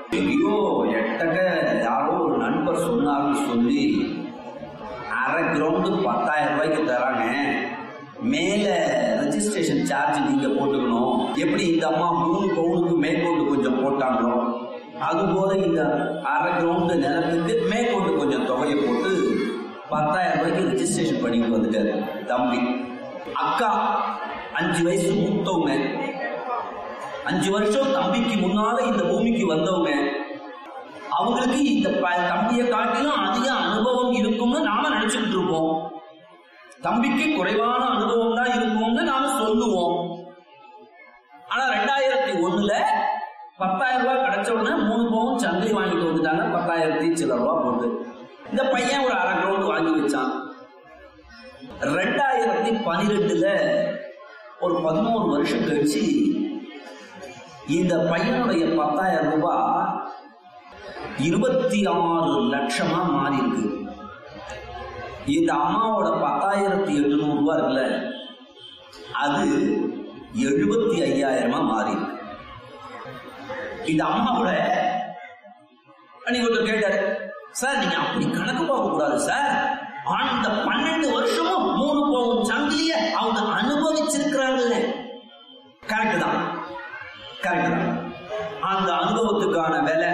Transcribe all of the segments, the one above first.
எங்கேயோ எட்டக்க யாரோ ஒரு நண்பர் சொன்னாருன்னு சொல்லி அரை கிரவுண்டு பத்தாயிரம் ரூபாய்க்கு தராங்க மேல ரெஜிஸ்ட்ரேஷன் சார்ஜ் நீங்க போட்டுக்கணும் எப்படி இந்த அம்மா மூணு பவுனுக்கு மேற்கொண்டு கொஞ்சம் போட்டாங்களோ அதுபோல இந்த அரை கிரவுண்டு நிலத்துக்கு மேற்கொண்டு கொஞ்சம் தொகையை போட்டு பத்தாயிரம் ரூபாய்க்கு ரெஜிஸ்ட்ரேஷன் பண்ணிட்டு வந்துட்டாரு தம்பி அக்கா அஞ்சு வயசு மூத்தவங்க அஞ்சு வருஷம் தம்பிக்கு முன்னால இந்த பூமிக்கு வந்தவங்க அவங்களுக்கு இந்த ப- தம்பியை காட்டிலும் அதிக அனுபவம் இருக்கும்னு நாம நினைச்சுக்கிட்டு இருப்போம் தம்பிக்கு குறைவான அனுபவம் தான் இருக்கும்னு நாம சொல்லுவோம் ஆனா ரெண்டாயிரத்தி ஒண்ணுல பத்தாயிரம் ரூபாய் கிடைச்ச உடனே மூணு பவுன் சந்தை வாங்கிட்டு வந்துட்டாங்க பத்தாயிரத்தி சில ரூபாய் போட்டு இந்த பையன் ஒரு அரை கிரவுண்ட் வாங்கி வச்சான் ரெண்டாயிரத்தி பனிரெண்டுல ஒரு பதினோரு வருஷம் கழிச்சு இந்த பையனுடைய பத்தாயிரம் ரூபாய் இருபத்தி ஆறு லட்சமா மாறி இருக்கு இந்த அம்மாவோட பத்தாயிரத்தி எட்டுநூறு ரூபாய் இருக்குல்ல அது எழுபத்தி ஐயாயிரமா மாறி இருக்கு இந்த அம்மாவோட அன்னைக்கு ஒருத்தர் கேட்டாரு சார் நீங்க அப்படி கணக்கு பார்க்க கூடாது சார் அந்த பன்னெண்டு வருஷமும் மூணு பவுன் சங்கிலிய அவங்க அனுபவிச்சிருக்கிறாங்கல்ல கரெக்ட் தான் கரெக்ட் தான் அந்த அனுபவத்துக்கான விலை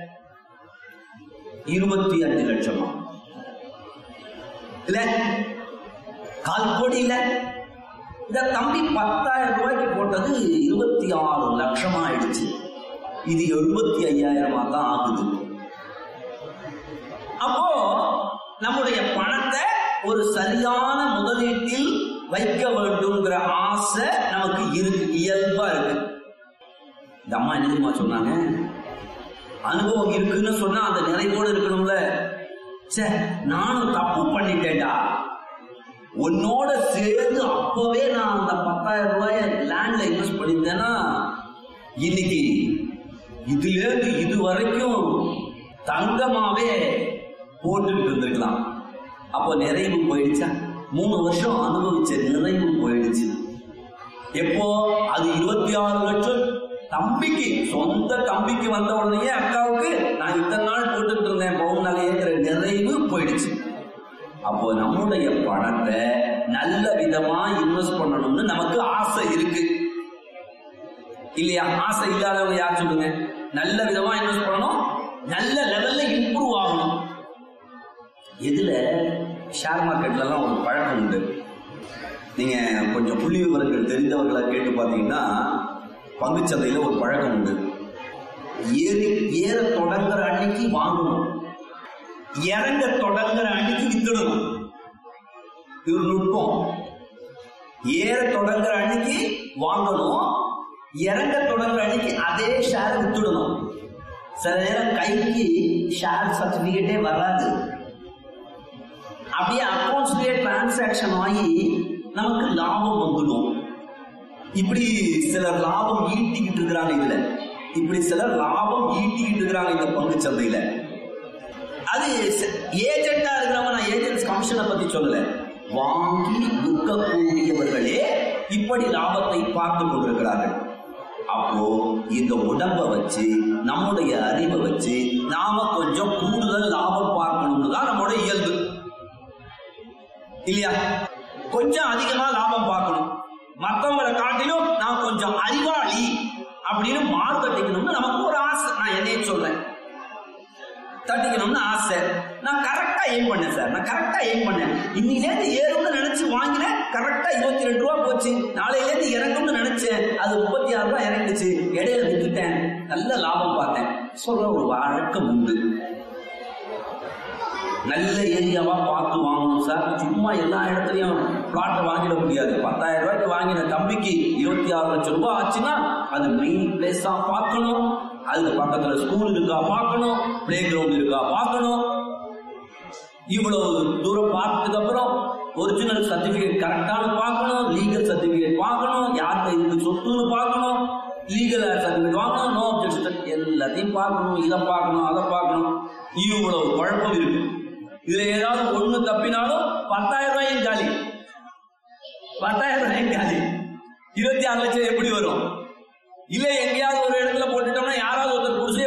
இருபத்தி அஞ்சு லட்சமா இல்ல கால் கோடி இல்ல இந்த தம்பி பத்தாயிரம் ரூபாய்க்கு போட்டது இருபத்தி ஆறு லட்சமா ஆயிடுச்சு இது எழுபத்தி ஐயாயிரமா தான் ஆகுது அப்போ நம்முடைய பணத்தை ஒரு சரியான முதலீட்டில் வைக்க வேண்டும்ங்கிற ஆசை நமக்கு இருக்கு இயல்பா இருக்கு இந்த அம்மா என்ன தெரியுமா சொன்னாங்க அனுபவம் இருக்குன்னு சொன்னா அந்த நிறைவோடு இருக்கணும்ல ச்சே நானும் தப்பு பண்ணிட்டேன்டா உன்னோட சேர்ந்து அப்பவே நான் அந்த பத்தாயிரம் ரூபாய லேண்ட்ல இன்வெஸ்ட் பண்ணியிருந்தேன்னா இன்னைக்கு இதுல இருந்து இது வரைக்கும் தங்கமாவே போட்டுட்டு இருந்திருக்கலாம் அப்போ நிறைவு போயிடுச்சா மூணு வருஷம் அனுபவிச்ச நிறைவு போயிடுச்சு எப்போ அது இருபத்தி ஆறு லட்சம் தம்பிக்கு சொந்த தம்பிக்கு வந்த உடனே அக்காவுக்கு நான் இத்தனை நாள் போட்டுட்டு இருந்தேன் பவுன் நகைங்கிற நிறைவு போயிடுச்சு அப்போ நம்முடைய பணத்தை நல்ல விதமா இன்வெஸ்ட் பண்ணணும்னு நமக்கு ஆசை இருக்கு இல்லையா ஆசை இல்லாதவங்க யார் சொல்லுங்க நல்ல விதமா இன்வெஸ்ட் பண்ணணும் நல்ல லெவல்ல இம்ப்ரூவ் ஆகணும் இதுல ஷேர் மார்க்கெட்ல எல்லாம் ஒரு பழக்கம் உண்டு நீங்க கொஞ்சம் புள்ளி விவரங்கள் தெரிந்தவர்களை கேட்டு பார்த்தீங்கன்னா பங்குச்சந்தையில ஒரு பழக்கம் உண்டு ஏறி ஏற தொடங்குற அன்னைக்கு வாங்கணும் இறங்க தொடங்குற அன்னைக்கு வித்துடணும் இது ஒரு நுட்பம் ஏற தொடங்குற அன்னைக்கு வாங்கணும் இறங்க தொடங்குற அன்னைக்கு அதே ஷேர் வித்துடணும் சில நேரம் கைக்கு ஷேர் சர்டிபிகேட்டே வராது அப்படியே அக்கௌண்ட்ஸ்லயே டிரான்சாக்ஷன் ஆகி நமக்கு லாபம் வந்துடும் இப்படி சிலர் லாபம் ஈட்டிக்கிட்டு இருக்கிறாங்க இதுல இப்படி சிலர் லாபம் ஈட்டிக்கிட்டு இருக்கிறாங்க இந்த பங்கு சந்தையில அது ஏஜென்டா இருக்கிறவங்க நான் ஏஜென்ட்ஸ் கமிஷனை பத்தி சொல்லல வாங்கி விற்கக்கூடியவர்களே இப்படி லாபத்தை பார்த்து கொண்டிருக்கிறார்கள் அப்போ இந்த உடம்ப வச்சு நம்முடைய அறிவை வச்சு நாம கொஞ்சம் கூடுதல் லாபம் பார்க்கணும்னு தான் நம்மளோட இயல்பு இல்லையா கொஞ்சம் அதிகமா லாபம் பார்க்கணும் மற்றவங்களை காட்டிலும் நான் கொஞ்சம் அறிவாளி அப்படின்னு மாறு தட்டிக்கணும்னு நமக்கு ஒரு ஆசை நான் என்னையே சொல்றேன் தட்டிக்கணும்னு ஆசை நான் கரெக்டா எய்ம் பண்ணேன் சார் நான் கரெக்டா எய்ம் பண்ணேன் இன்னிலேருந்து ஏறும்னு நினைச்சு வாங்கினேன் கரெக்டா இருபத்தி ரெண்டு ரூபா போச்சு நாளையிலேருந்து இறங்கும்னு நினைச்சேன் அது முப்பத்தி ஆறு ரூபாய் இறங்குச்சு இடையில விட்டுட்டேன் நல்ல லாபம் பார்த்தேன் சொல்ற ஒரு வழக்கம் உண்டு நல்ல ஏரியாவா பார்த்து வாங்கணும் சார் சும்மா எல்லா இடத்துலயும் பிளாட்டை வாங்கிட முடியாது பத்தாயிரம் ரூபாய்க்கு வாங்கின தம்பிக்கு இருபத்தி ஆறு லட்சம் ரூபாய் ஆச்சுன்னா அது மெயின் பிளேஸா பார்க்கணும் அதுக்கு பக்கத்துல ஸ்கூல் இருக்கா பார்க்கணும் பிளே கிரவுண்ட் இருக்கா பார்க்கணும் இவ்வளவு தூரம் பார்த்ததுக்கு அப்புறம் ஒரிஜினல் சர்டிபிகேட் கரெக்டான பார்க்கணும் லீகல் சர்டிபிகேட் பார்க்கணும் யார்கிட்ட இருக்கு சொத்துன்னு பார்க்கணும் லீகல் சர்டிபிகேட் வாங்கணும் நோ அப்ஜெக்ஷன் எல்லாத்தையும் பார்க்கணும் இதை பார்க்கணும் அதை பார்க்கணும் இவ்வளவு குழப்பம் இருக்கு இதுல ஏதாவது ஒண்ணு தப்பினாலும் பத்தாயிரம் ரூபாயும் காலி பத்தாயிரம் ரூபாயும் காலி இருபத்தி ஆறு லட்சம் எப்படி வரும் இல்ல எங்கேயாவது ஒரு இடத்துல போட்டுட்டோம்னா யாராவது ஒருத்தர் குடிசை